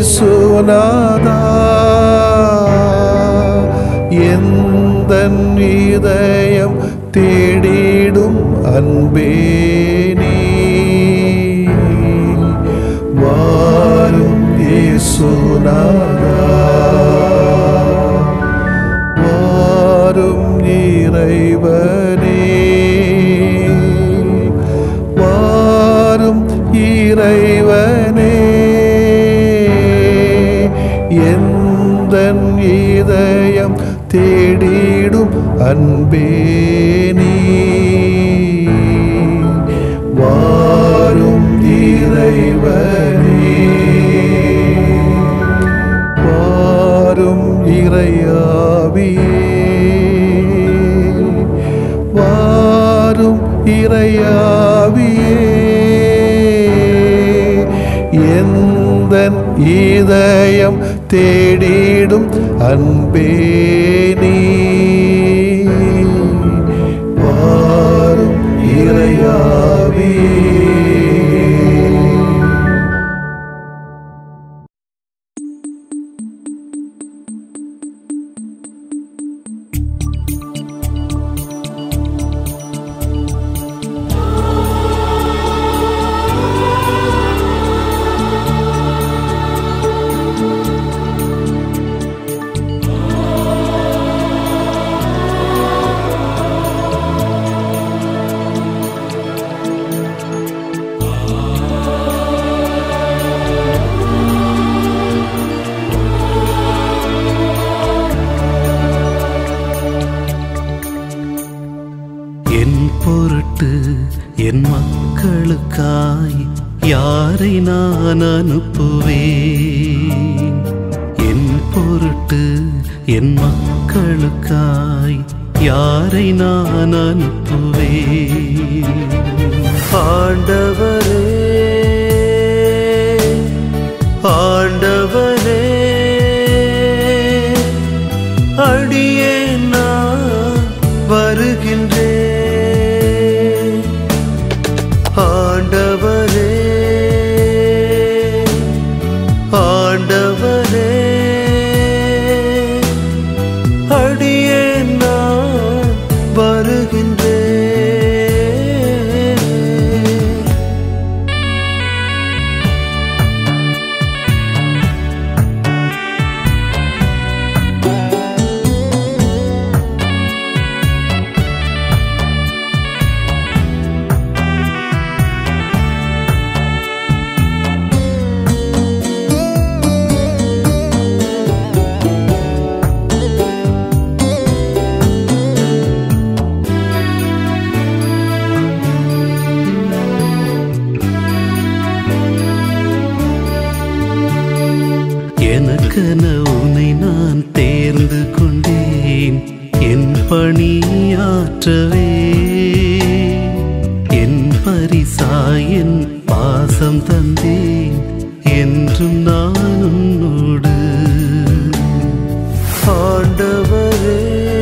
இயேசுநாதா எந்த இதயம் தேடிடும் அன்பே நீ வாரும் இயேசுநாதா வாரும் இறைவனே வாரும் இறைவனே எந்த இதயம் தேடிடும் அன்பே நீ வாரும் இறைவனே வாரும் இறையாவியே வாரும் இறையாவியே எந்த இதயம் தேடிடும் அன்பே நீ வாரும் இறையாவியே என் பொருட்டு என் மக்களுக்காய் யாரை நான் அனுப்புவேன் என் பொருட்டு என் மக்களுக்காய் யாரை நான் அனுப்புவேன் ஆண்டவரே ஆண்டவரே அடியே நான் வருகின்றேன் ஆண்டவரே ஆண்டவரே அடியே நான் வருகின்றேன் எனக்கென உன்னை நான் தேர்ந்து கொண்டேன் என் பணியாற்றவே என் பரிசாய் என் பாசம் தந்தேன் என்றும் நான் உன்னோடு ஆண்டவரே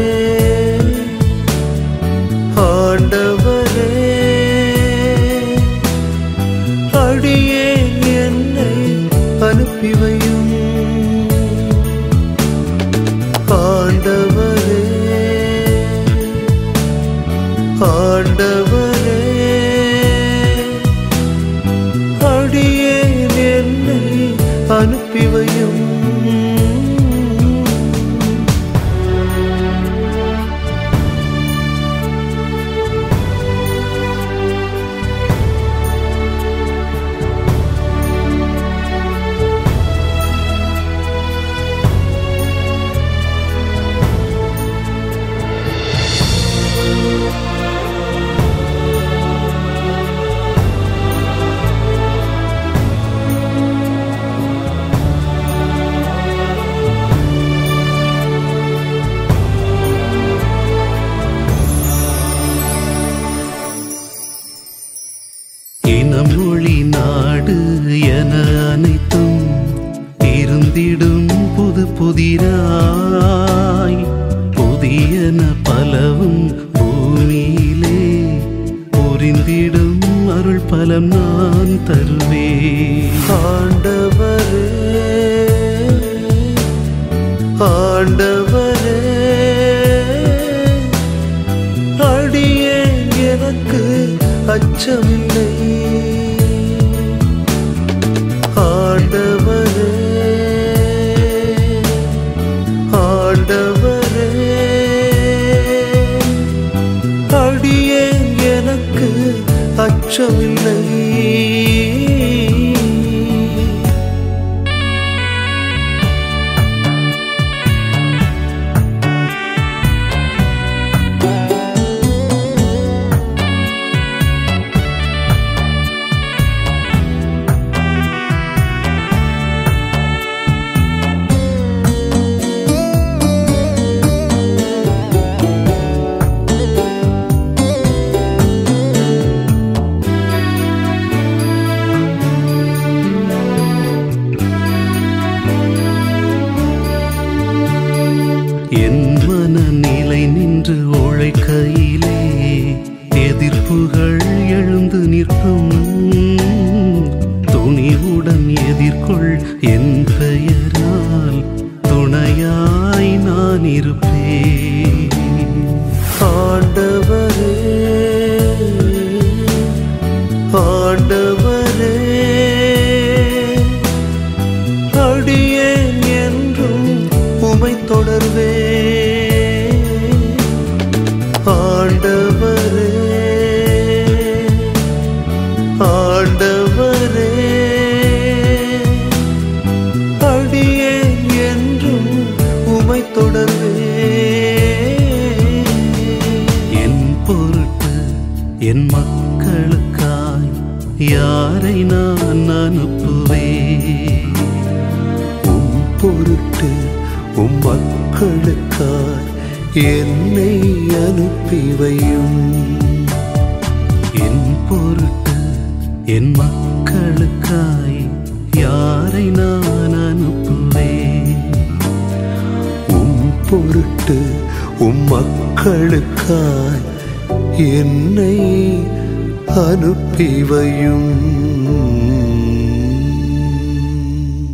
ஆண்டவரே அடியேன் என்னை அனுப்பி வையும் ஆண்டவரே ஆண்டவரே அடியேன் என்னை அனுப்பி வையும் இனம் மொழி நாடு என அனைத்தும் இருந்திடும் புது புதிராய் புதியன பலவும் பூமியிலே புரிந்திடும் அருள் பலம் நான் தருவேன் ஆண்டவரே ஆண்டவரே அடியே எனக்கு அச்சமில்லை ஆண்டவரே ஆண்டவரே அடியே எனக்கு அச்சமில்லை என் மனநிலை நின்று உழைக்கையிலே எதிர்ப்புகள் எழுந்து நிற்கும் துணிவுடன் எதிர்கொள் என் பெயரால் துணையாய் நான் இருப்பேன் ஆண்டவரே ஆண்டவரே அடியேன் என்றும் உமை தொடர்வே ஆண்டவரே ஆண்டவரே அடியேன் என்றும் உமை தொடர்வே என் பொருட்டு என் மக்களுக்காய் யாரை நான் அனுப்புவேன் உம் பொருட்டு உம் மக்களுக்காய் என்னை அனுப்பி வையும் என் பொருட்டு என் மக்களுக்காய் யாரை நான் அனுப்புவேன் உம் பொருட்டு உம் மக்களுக்காய் என்னை அனுப்பி வையும்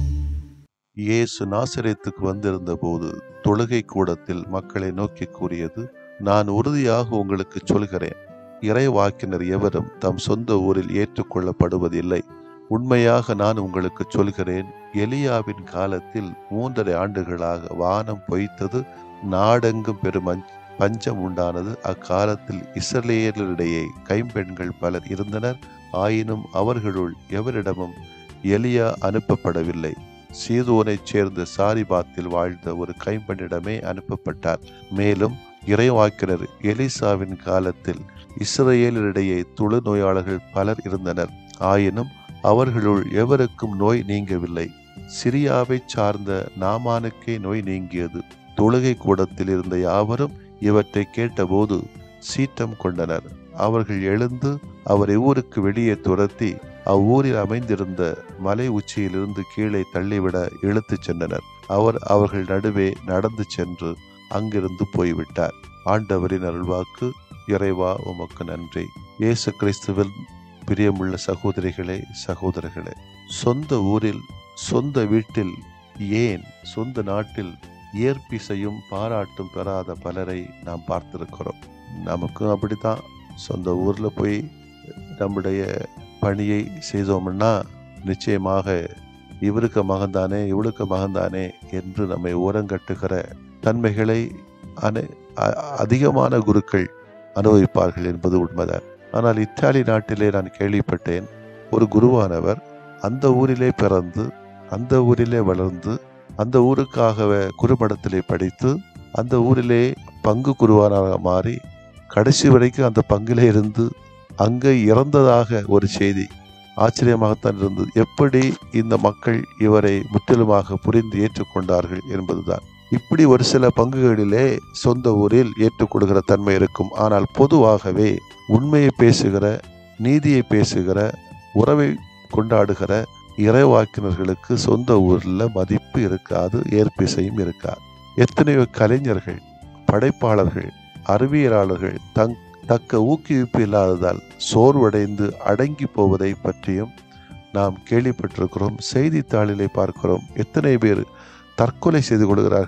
இயேசு நாசரேத்துக்கு வந்திருந்த போது தொழுகை கூடத்தில் மக்களை நோக்கி கூறியது நான் உறுதியாக உங்களுக்கு சொல்கிறேன் இறைவாக்கினர் எவரும் தம் சொந்த ஊரில் ஏற்றுக்கொள்ளப்படுவதில்லை உண்மையாக நான் உங்களுக்கு சொல்கிறேன் எலியாவின் காலத்தில் மூன்றரை ஆண்டுகளாக வானம் பொய்த்தது நாடெங்கும் பெரும் அஞ்ச- பஞ்சம் உண்டானது அக்காலத்தில் இஸ்ரேலரிடையே கைம்பெண்கள் பலர் இருந்தனர் ஆயினும் அவர்களுள் எவரிடமும் எலியா அனுப்பப்படவில்லை சீதோனைச் சேர்ந்த சாரிபாத்தில் வாழ்ந்த ஒரு கைம்பெண்ணிடமே அனுப்பப்பட்டார் மேலும் இறைவாக்கினர் எலிசாவின் காலத்தில் இஸ்ரேலரிடையே தொழுநோயாளர்கள் பலர் இருந்தனர் ஆயினும் அவர்களுள் எவருக்கும் நோய் நீங்கவில்லை சிரியாவைச் சார்ந்த நாமானுக்கே நோய் நீங்கியது தொழுகை கூடத்தில் இருந்த யாவரும் இவற்றை கேட்டபோது சீற்றம் கொண்டனர் அவர்கள் எழுந்து அவரை ஊருக்கு வெளியே துரத்தி அவ்வூரில் அமைந்திருந்த மலை உச்சியிலிருந்து கீழே தள்ளிவிட இழுத்துச் சென்றனர் அவர் அவர்கள் நடுவே நடந்து சென்று அங்கிருந்து போய்விட்டார் ஆண்டவரின் அருள்வாக்கு இறைவா உமக்கு நன்றி இயேசு கிறிஸ்துவில் பிரியமுள்ள சகோதரிகளே சகோதரர்களே சொந்த ஊரில் சொந்த வீட்டில் ஏன் சொந்த நாட்டில் ஏற்பிசையும் பாராட்டும் பெறாத பலரை நாம் பார்த்திருக்கிறோம் நமக்கும் அப்படித்தான் சொந்த ஊர்ல போய் நம்முடைய பணியை செய்தோம்னா நிச்சயமாக இவருக்கு மகன்தானே இவளுக்கு மகன்தானே என்று நம்மை ஓரங்கட்டுகிற தன்மைகளை அனை அ- அதிகமான குருக்கள் அனுபவிப்பார்கள் என்பது உண்மைதான் ஆனால் இத்தாலி நாட்டிலே நான் கேள்விப்பட்டேன் ஒரு குருவானவர் அந்த ஊரிலே பிறந்து அந்த ஊரிலே வளர்ந்து அந்த ஊருக்காகவே குருமடத்திலே படித்து அந்த ஊரிலே பங்கு குருவானாக மாறி கடைசி வரைக்கும் அந்த பங்கிலே இருந்து அங்கே இறந்ததாக ஒரு செய்தி ஆச்சரியமாகத்தான் இருந்தது எப்படி இந்த மக்கள் இவரை முற்றிலுமாக புரிந்து ஏற்றுக்கொண்டார்கள் என்பதுதான் இப்படி ஒரு சில பங்குகளிலே சொந்த ஊரில் ஏற்றுக்கொள்கிற தன்மை இருக்கும் ஆனால் பொதுவாகவே உண்மையை பேசுகிற நீதியை பேசுகிற உறவை கொண்டாடுகிற இறைவாக்கினர்களுக்கு சொந்த ஊரில் மதிப்பு இருக்காது ஏற்பிசையும் இருக்காது எத்தனையோ கலைஞர்கள் படைப்பாளர்கள் அறிவியலாளர்கள் தங் தக்க ஊக்குவிப்பு இல்லாததால் சோர்வடைந்து அடங்கி போவதை பற்றியும் நாம் கேள்விப்பட்டிருக்கிறோம் செய்தித்தாளிலே பார்க்கிறோம் எத்தனை பேர் தற்கொலை செய்து கொள்கிறார்கள்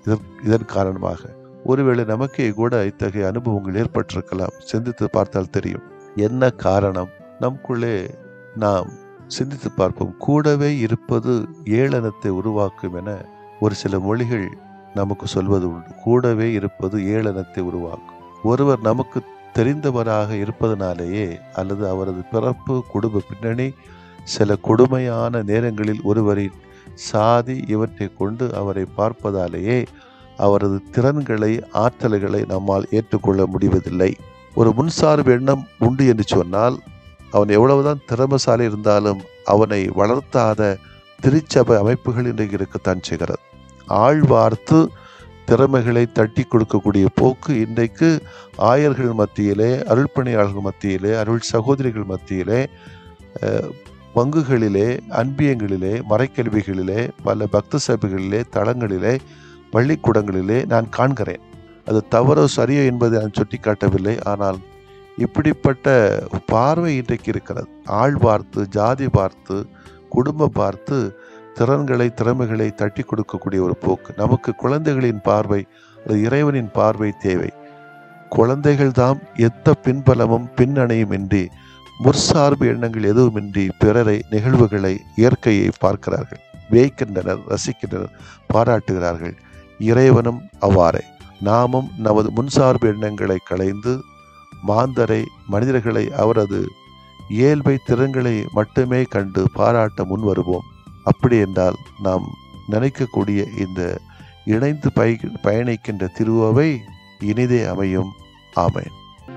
இதன் இதன் காரணமாக ஒருவேளை நமக்கே கூட இத்தகைய அனுபவங்கள் ஏற்பட்டிருக்கலாம் சிந்தித்து பார்த்தால் தெரியும் என்ன காரணம் நமக்குள்ளே நாம் சிந்தித்து பார்ப்போம் கூடவே இருப்பது ஏளனத்தை உருவாக்கும் என ஒரு சில மொழிகள் நமக்கு சொல்வது உண்டு கூடவே இருப்பது ஏளனத்தை உருவாக்கும் ஒருவர் நமக்கு தெரிந்தவராக இருப்பதனாலேயே அல்லது அவரது பிறப்பு குடும்ப பின்னணி சில கொடுமையான நேரங்களில் ஒருவரின் சாதி இவற்றை கொண்டு அவரை பார்ப்பதாலேயே அவரது திறன்களை ஆற்றல்களை நம்மால் ஏற்றுக்கொள்ள முடிவதில்லை ஒரு முன்சார்பு எண்ணம் உண்டு என்று சொன்னால் அவன் எவ்வளவுதான் திறமசாலி இருந்தாலும் அவனை வளர்த்தாத திருச்சபை அமைப்புகள் இன்றைக்கு இருக்கத்தான் செய்கிறது ஆழ்வார்த்து திறமைகளை தட்டி கொடுக்கக்கூடிய போக்கு இன்றைக்கு ஆயர்கள் மத்தியிலே அருள்பணியாளர்கள் மத்தியிலே அருள் சகோதரிகள் மத்தியிலே அஹ், பங்குகளிலே அன்பியங்களிலே மறைக்கல்விகளிலே பல பக்த சபைகளிலே தளங்களிலே பள்ளிக்கூடங்களிலே நான் காண்கிறேன் அது தவறோ சரியோ என்பதை நான் சுட்டிக்காட்டவில்லை ஆனால் இப்படிப்பட்ட பார்வை இன்றைக்கு இருக்கிறது ஆள் பார்த்து ஜாதி பார்த்து குடும்பம் பார்த்து திறன்களை திறமைகளை தட்டி கொடுக்கக்கூடிய ஒரு போக்கு நமக்கு குழந்தைகளின் பார்வை அது இறைவனின் பார்வை தேவை குழந்தைகள் தாம் எந்த பின்பலமும் பின்னணையும் இன்றி முற்சார்பு எண்ணங்கள் எதுவுமின்றி பிறரை நிகழ்வுகளை இயற்கையை பார்க்கிறார்கள் வேய்க்கின்றனர் ரசிக்கின்றனர் பாராட்டுகிறார்கள் இறைவனும் அவ்வாறே நாமும் நமது முன்சார்பு எண்ணங்களை களைந்து மாந்தரை மனிதர்களை அவரது இயல்பை திறன்களை மட்டுமே கண்டு பாராட்ட முன் வருவோம் அப்படி என்றால் நாம் நினைக்கக்கூடிய இந்த இணைந்து பய பயணிக்கின்ற திருவோவை இனிதே அமையும் ஆமென்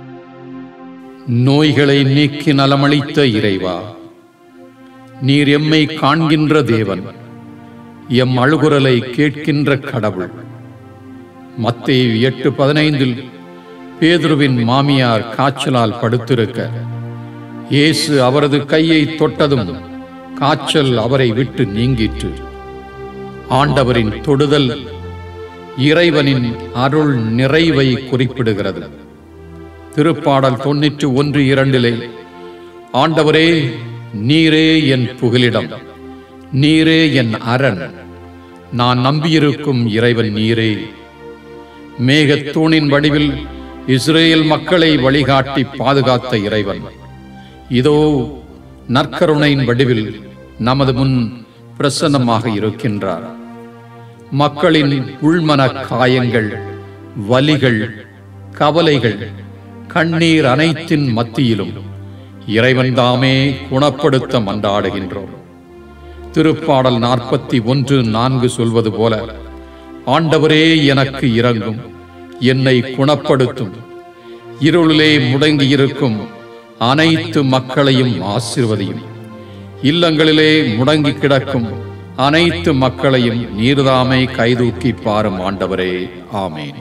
நோய்களை நீக்கி நலமளித்த இறைவா நீர் எம்மை காண்கின்ற தேவன் எம் அழுகுரலை கேட்கின்ற கடவுள் மத்தேயு எட்டு பதினைந்தில் பேதுருவின் மாமியார் காய்ச்சலால் படுத்திருக்க இயேசு அவரது கையை தொட்டதும் காய்ச்சல் அவரை விட்டு நீங்கிற்று ஆண்டவரின் தொடுதல் இறைவனின் அருள் நிறைவை குறிப்பிடுகிறது திருப்பாடல் தொன்னூற்று ஒன்று இரண்டிலே ஆண்டவரே நீரே என் புகலிடம் நீரே என் அரண் நான் நம்பியிருக்கும் இறைவன் நீரே மேகத்தூணின் வடிவில் இஸ்ரேல் மக்களை வழிகாட்டி பாதுகாத்த இறைவன் இதோ நற்கருணையின் வடிவில் நமது முன் பிரசன்னமாக இருக்கின்றார் மக்களின் உள்மன காயங்கள் வலிகள் கவலைகள் கண்ணீர் அனைத்தின் மத்தியிலும் இறைவன் தாமே குணப்படுத்த மன்றாடுகின்றோம் திருப்பாடல் நாற்பத்தி ஒன்று நான்கு சொல்வது போல ஆண்டவரே எனக்கு இறங்கும் என்னை குணப்படுத்தும் இருளிலே முடங்கியிருக்கும் அனைத்து மக்களையும் ஆசிர்வதியும் இல்லங்களிலே முடங்கி கிடக்கும் அனைத்து மக்களையும் நீர்தாமை கைதூக்கி பாரும் ஆண்டவரே ஆமேன்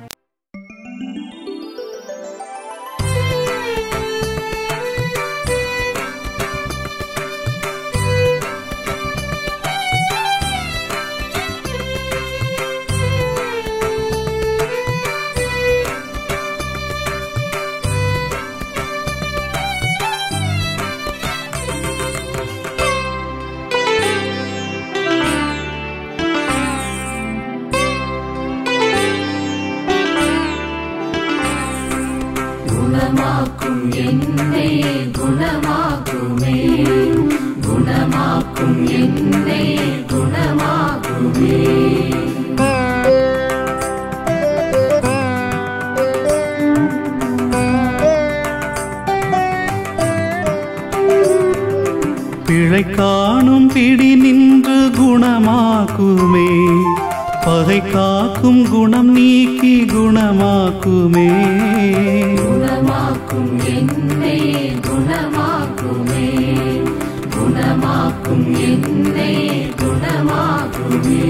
குணமாக்கும் என்னை குணமாக்குமே குணமாக்கும் என்னை குணமாக்குமே பிழை காணும் பிடி நின்று குணமாக்குமே பகை காக்கும் குணம் நீக்கி குணமாக்குமே குணமாக்கும் என்னை குணமாக்குமே குணமாக்கும் என்னை குணமாக்குமே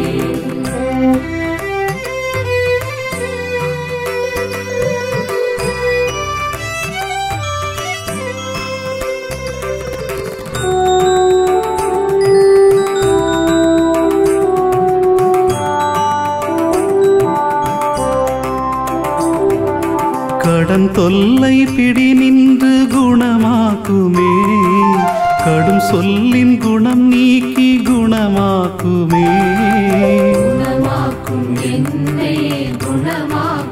கடன் தொல்லை பிடி நின்று குணமாக்குமே கடும் சொல்லின் குணம் நீக்கி குணமாக்குமே குணமாக்கும்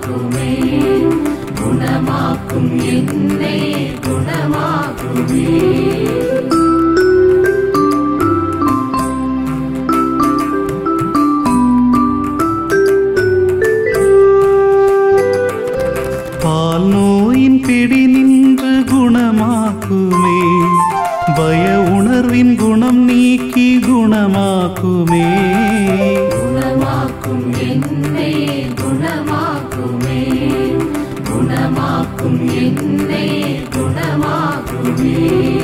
குணமாக்குமே குணமாக்கும் என்னை குணமாக்குமே பால் நோயின் பிடி நின்று குணமாக்குமே பய உணர்வின் குணம் நீக்கி குணமாக்குமே குணமாக்கும் என்னை குணமாக்குமே குணமாக்கும் என்னை குணமாக்குமே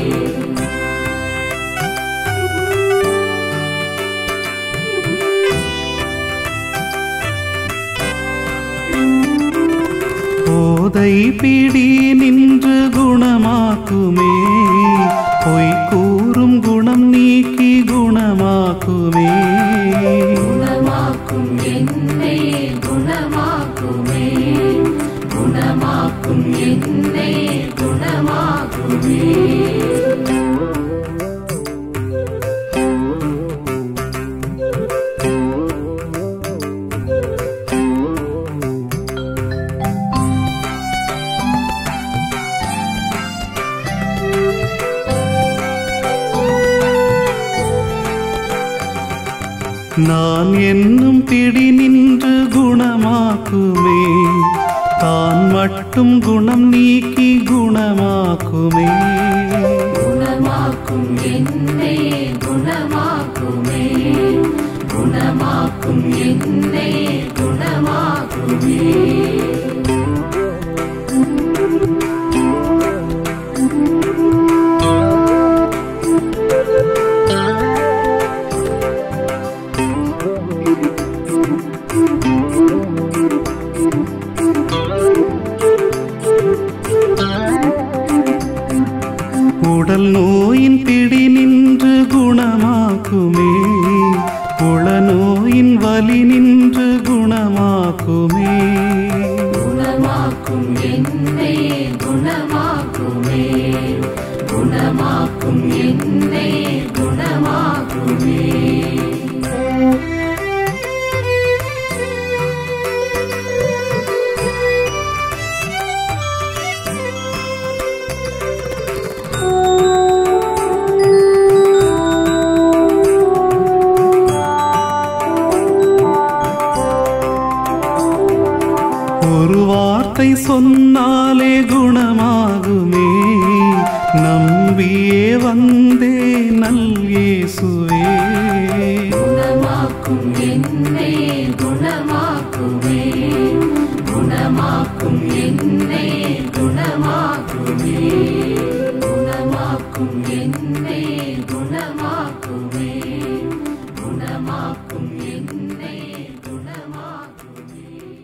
போதை பிடி நின்று குணமாக்குமே பொய் கூறும் குணம் நீக்கி குணமாக்குமே குணமாக்கும் என்னை குணமாக்குமே குணமாக்கும் என்னை குணமாக்குமே நான் என்னும் பிடி நின்று குணமாக்குமே தான் மட்டும் குணம் நீக்கி குணமாக்குமே குணமாக்கும் என்னை குணமாக்குமே குணமாக்கும் என்னை குணமாக்குமே உடல் நோயின் பிடி நின்று குணமாக்குமே உள நோயின் வலி நின்று குணமாக்குமே குணமாக்கும் என்னை குணமாக்குமே குணமாக்கும் என்னை குணமாக்குமே ஒரு வார்த்தை சொன்னாலே குணமாகுமே நம்பியே வந்தே நல் இயேசுவே குணமாக்கும் என்னை குணமாக்குமே குணமாக்கும் என்னை குணமாக்குமே குணமாக்கும் என்னை குணமாக்குமே குணமாக்கும் என்னை குணமாக்குமே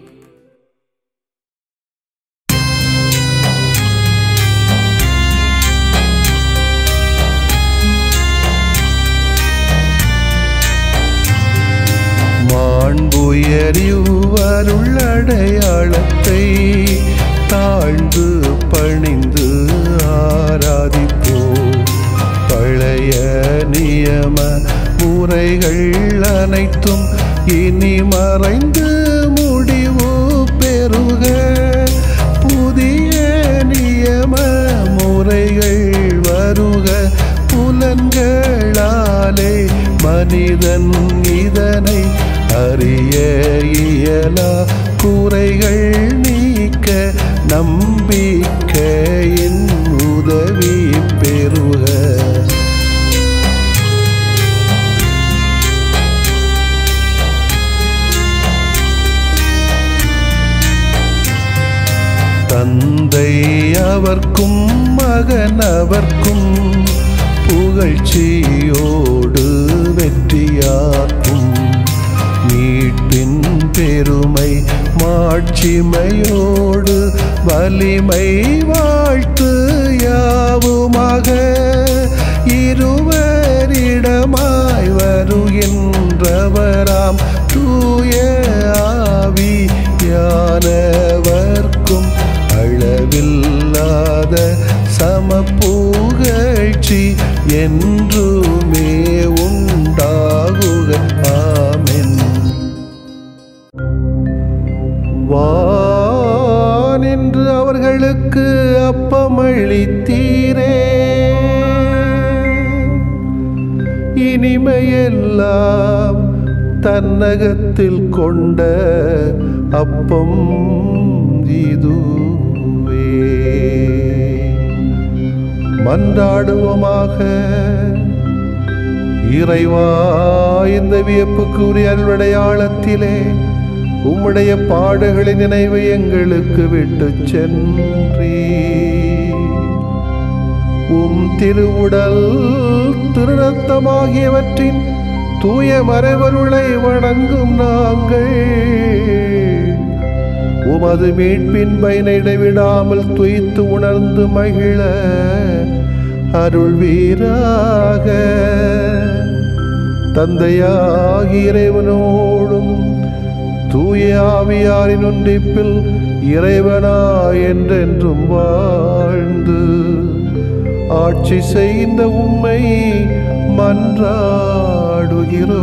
மாண்புயரிவருள்ளடையாளத்தை தாழ்ந்து பணிந்து ஆராதிப்போ பழைய நியம முறைகள் அனைத்தும் இனி மறைந்து முடிவு பெறுக புதிய நியம முறைகள் வருக புலன்களாலே மனிதன் இதனை அறிய இயலா குறைகள் நீக்க நம்பிக்கையின் உதவி பெறுக தந்தை அவர்க்கும் மகன் அவர்க்கும் புகழ்ச்சியோடு வெற்றியாக்கும் மீட்பின் பெருமை மாட்சிமையோடு வலிமை வாழ்த்து யாவுமாக இருவரிடமாய் வருகின்றவராம் தூய ஆவி யானவர்க்கும் அளவில்லாத சமப்புகழ்ச்சி என்றுமே உண்டாகுக ஆமென் வா அவர்களுக்கு அப்பமளித்தீரே இனிமையெல்லாம் தன்னகத்தில் கொண்ட அப்பம் இதுவே மன்றாடுவோமாக இறைவா இந்த வியப்புக்குரிய அல்வடையாளத்திலே உம்முடைய பாடுகளின் நினைவை எங்களுக்கு விட்டு சென்றீ உம் திருவுடல் திருநத்தமாகியவற்றின் தூய மறைவருளை வணங்கும் நாங்கள் உமது மீட்பின் பயனை இடைவிடாமல் துய்த்து உணர்ந்து மகிழ அருள்வீராக தந்தையாகி இறைவனோடும் தூய ஆவியாரின் ஒன்றிப்பில் இறைவனா என்றென்றும் வாழ்ந்து ஆட்சி செய்கின்ற உம்மை மன்றாடுகிறோ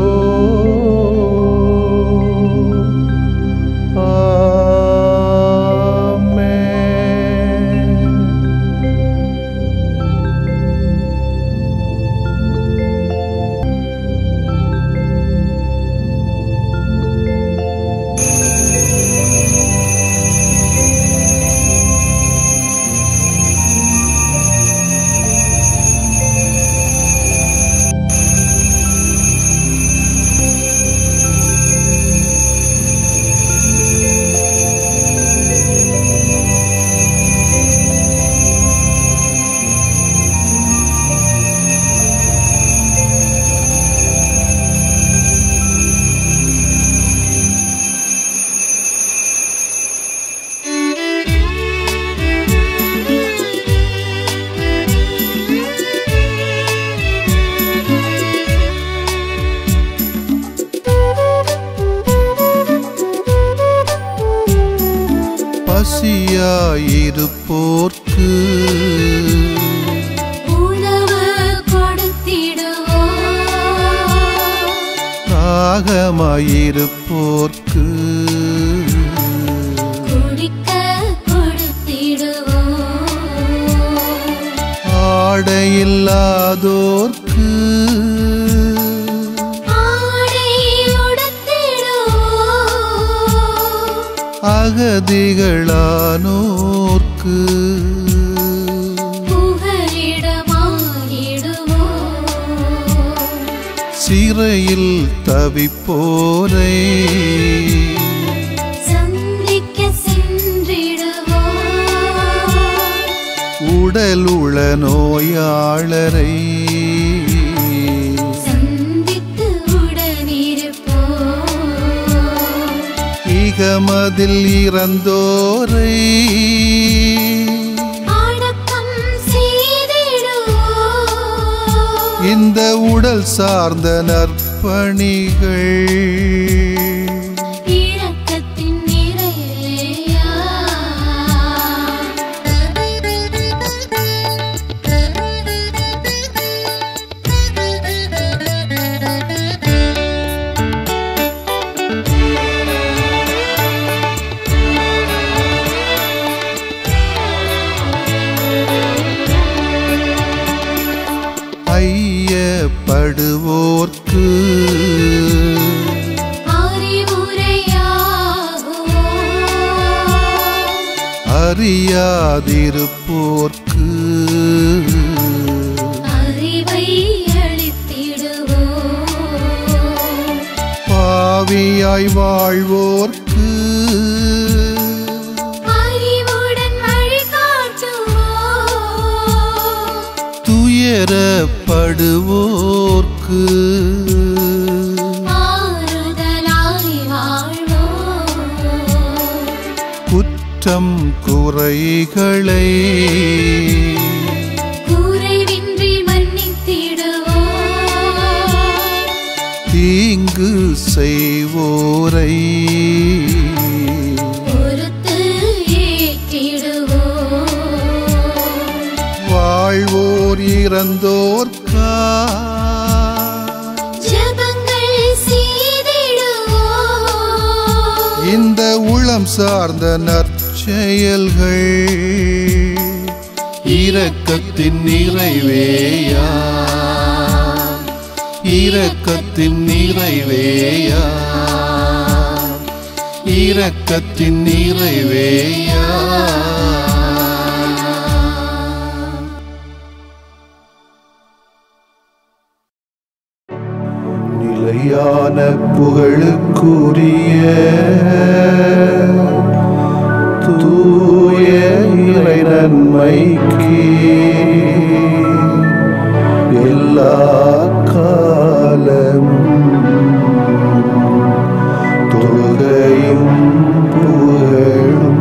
பசியாயிருப்போர்க்கு உணவு கொடுத்திடுவோம் தாகமாயிருப்போர்க்கு குடிக்க கொடுத்திடுவோம் ஆடையில்லாதோர்க்கு ஆடை உடுத்திடுவோம் அகதிகளானோர்க்கு புகலிடமாயிடுவோம் சிறையில் தவிப்போரை சந்திக்க சென்றிடுவோம் உடலுள நோயாளரை சந்தித்து உடனிருப்போம் இகமதில் இறந்தோரை அடக்கம் செய்திடுவோம் இந்த உடல் சார்ந்த நற்பணிகள் இரக்கத்தின் நிறையா ஐயப்படுவோர்க்கு அறிவுரையாகுவோம் அறியாதிருப்போர்க்கு அறிவை அளித்திடுவோம் பாவியாய் வாழ்வோர்க்கு அறிவுடன் வழிகாட்டுவோம் துயரப்படுவோர்க்கு ஆறுதலாய் வாழ்வோம் குற்றம் குறைகளை குறைவின்றி மன்னித்திடுவோம் தீங்கு செய்வோரை பொறுத்து ஏற்றிடுவோம் வாழ்வோர் இறந்தோர்க்கா ஜெபங்கள் செய்திடுவோம் இந்த உளம் சார்ந்த நற்செயல்கள் இரக்கத்தின் நிறைவேயா இரக்கத்தின் நிறைவேயா இரக்கத்தின் நிறைவேயா நிலையான புகழுக்குரிய தூய இறை நன்மைக்கு எல்லா காலம் தொழுகையும் புகழும்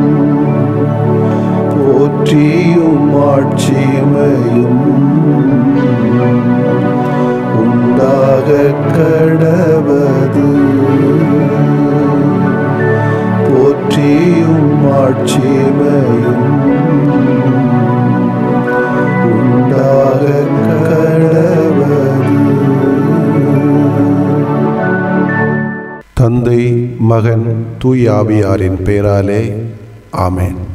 போற்றியும் ஆட்சிமையும் உண்டாக கடவது போற்றியும் ஆட்சிமையும் உண்டாக கடவது தந்தை மகன் தூயாவியாரின் பெயராலே ஆமென்